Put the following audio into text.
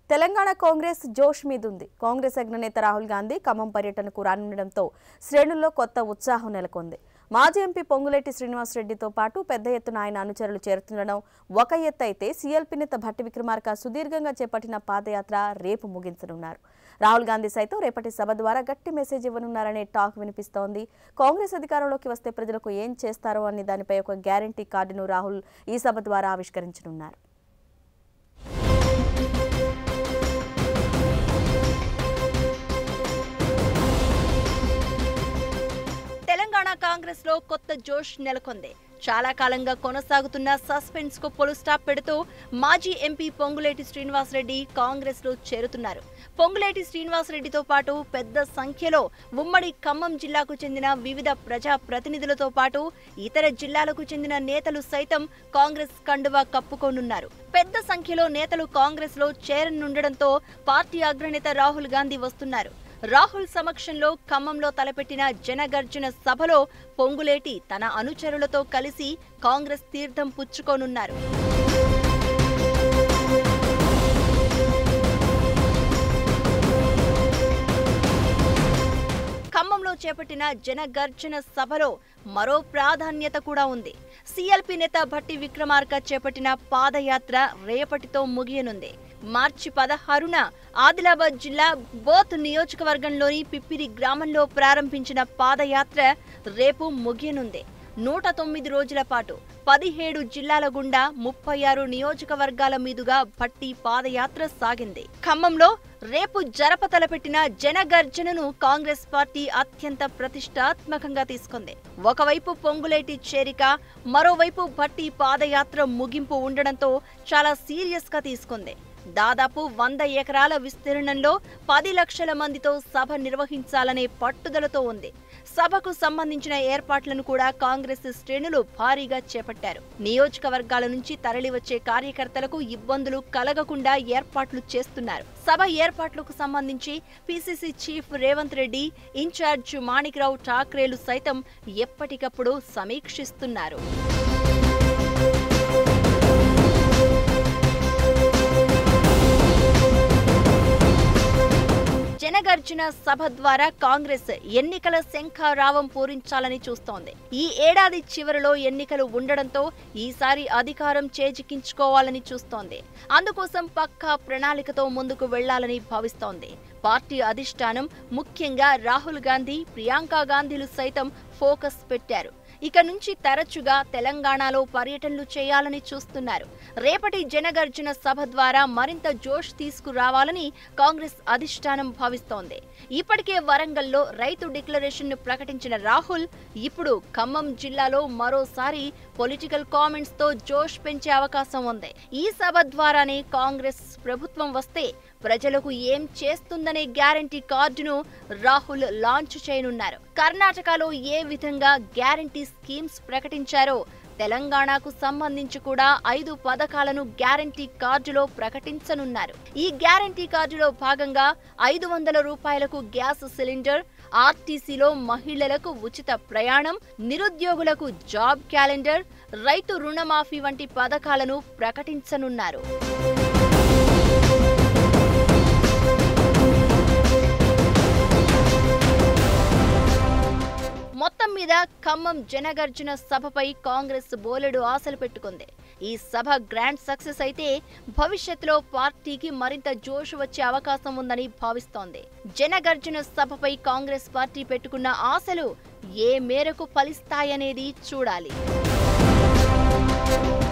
తెలంగాణ కాంగ్రెస్ జోష్ మీదుంది కాంగ్రెస్ అగ్రనేత రాహుల్ గాంధీ ఖమ్మం పర్యటనకు రానుండడంతో శ్రేణుల్లో కొత్త ఉత్సాహం నెలకొంది మాజీ ఎంపీ పొంగులేటి శ్రీనివాసరెడ్డితో పాటు పెద్ద ఎత్తున ఆయన అనుచరులు చేరుతుండడం ఒక ఎత్తు అయితే సీఎల్పీ నేత భట్టి విక్రమార్క సుదీర్ఘంగా చేపట్టిన పాదయాత్ర రేపు ముగించనున్నారు రాహుల్ గాంధీ సైతం రేపటి సభ ద్వారా గట్టి మెసేజ్ ఇవ్వనున్నారనే టాక్ వినిపిస్తోంది కాంగ్రెస్ అధికారంలోకి వస్తే ప్రజలకు ఏం చేస్తారో అనే దానిపై ఒక గ్యారంటీ కార్డును రాహుల్ ఈ సభ ద్వారా ఆవిష్కరించనున్నారు తెలంగాణ కాంగ్రెస్ లో కొత్త జోష్ నెలకొంది చాలా కాలంగా కొనసాగుతున్న సస్పెన్స్ కు పొలు స్టాప్ పెడుతూ మాజీ ఎంపీ పొంగులేటి శ్రీనివాసరెడ్డి కాంగ్రెస్ లో చేరుతున్నారు పొంగులేటి శ్రీనివాసరెడ్డితో పాటు పెద్ద సంఖ్యలో ఉమ్మడి ఖమ్మం జిల్లాకు చెందిన వివిధ ప్రజా ప్రతినిధులతో పాటు ఇతర జిల్లాలకు చెందిన నేతలు సైతం కాంగ్రెస్ కండువా కప్పుకోనున్నారు పెద్ద సంఖ్యలో నేతలు కాంగ్రెస్ లో చేరనుండడంతో పార్టీ అగ్రనేత రాహుల్ గాంధీ వస్తున్నారు రాహుల్ సమక్షంలో ఖమ్మంలో తలపెట్టిన జనగర్జన సభలో పొంగులేటి తన అనుచరులతో కలిసి కాంగ్రెస్ తీర్థం పుచ్చుకోనున్నారు ఖమ్మంలో చేపట్టిన జనగర్జన సభలో మరో ప్రాధాన్యత కూడా ఉంది సిఎల్పి నేత భట్టి విక్రమార్క చేపట్టిన పాదయాత్ర రేపటితో ముగియనుంది మార్చి పదహారున ఆదిలాబాద్ జిల్లా బోత్ నియోజకవర్గంలోని పిప్పిరి గ్రామంలో ప్రారంభించిన పాదయాత్ర రేపు ముగియనుంది నూట తొమ్మిది రోజుల పాటు పదిహేడు జిల్లాల గుండా ముప్పై ఆరు నియోజకవర్గాల మీదుగా భట్టి పాదయాత్ర సాగింది ఖమ్మంలో రేపు జరప తలపెట్టిన జనగర్జనను కాంగ్రెస్ పార్టీ అత్యంత ప్రతిష్టాత్మకంగా తీసుకుంది ఒకవైపు పొంగులేటి చేరిక మరోవైపు భట్టి పాదయాత్ర ముగింపు ఉండడంతో చాలా సీరియస్ గా తీసుకుంది దాదాపు వంద ఎకరాల విస్తీర్ణంలో పది లక్షల మందితో సభ నిర్వహించాలనే పట్టుదలతో ఉంది సభకు సంబంధించిన ఏర్పాట్లను కూడా కాంగ్రెస్ శ్రేణులు భారీగా చేపట్టారు నియోజకవర్గాల నుంచి తరలివచ్చే కార్యకర్తలకు ఇబ్బందులు కలగకుండా ఏర్పాట్లు చేస్తున్నారు సభ ఏర్పాట్లకు సంబంధించి PCC chief Revanth Reddy incharge Manikrao ఠాక్రేలు సైతం ఎప్పటికప్పుడు సమీక్షిస్తున్నారు జనగర్జన సభ ద్వారా కాంగ్రెస్ ఎన్నికల శంఖారావం పూరించాలని చూస్తోంది ఈ ఏడాది చివరిలో ఎన్నికలు ఉండడంతో ఈసారి అధికారం చేజిక్కించుకోవాలని చూస్తోంది అందుకోసం పక్కా ప్రణాళికతో ముందుకు వెళ్లాలని భావిస్తోంది పార్టీ అధిష్టానం ముఖ్యంగా రాహుల్ గాంధీ ప్రియాంక గాంధీలు సైతం ఫోకస్ పెట్టారు ఇక నుంచి తరచుగా తెలంగాణలో పర్యటనలు చేయాలని చూస్తున్నారు రేపటి జనగర్జన సభ ద్వారా మరింత జోష్ తీసుకురావాలని కాంగ్రెస్ అధిష్టానం భావిస్తోంది ఇప్పటికే వరంగల్లో రైతు డిక్లరేషన్ ను ప్రకటించిన రాహుల్ ఇప్పుడు ఖమ్మం జిల్లాలో మరోసారి పొలిటికల్ కామెంట్స్ తో జోష్ పెంచే అవకాశం ఉంది ఈ సభ ద్వారానే కాంగ్రెస్ ప్రభుత్వం వస్తే ప్రజలకు ఏం చేస్తుందనే గ్యారంటీ కార్డును రాహుల్ లాంచ్ చేయనున్నారు కర్ణాటకలో ఏ విధంగా గ్యారంటీ స్కీమ్స్ ప్రకటించారో తెలంగాణకు సంబంధించి కూడా ఐదు పథకాలను గ్యారంటీ కార్డులో ప్రకటించనున్నారు ఈ గ్యారంటీ కార్డులో భాగంగా ఐదు వందల రూపాయలకు గ్యాస్ సిలిండర్ ఆర్టీసీలో మహిళలకు ఉచిత ప్రయాణం నిరుద్యోగులకు జాబ్ క్యాలెండర్ రైతు రుణమాఫీ వంటి పథకాలను ప్రకటించనున్నారు మొత్తం మీద ఖమ్మం జనగర్జన సభపై కాంగ్రెస్ బోలెడు ఆశలు పెట్టుకుంది ఈ సభ గ్రాండ్ సక్సెస్ అయితే భవిష్యత్తులో పార్టీకి మరింత జోష్ వచ్చే అవకాశం ఉందని భావిస్తోంది జనగర్జన సభపై కాంగ్రెస్ పార్టీ పెట్టుకున్న ఆశలు ఏ మేరకు ఫలిస్తాయనేది చూడాలి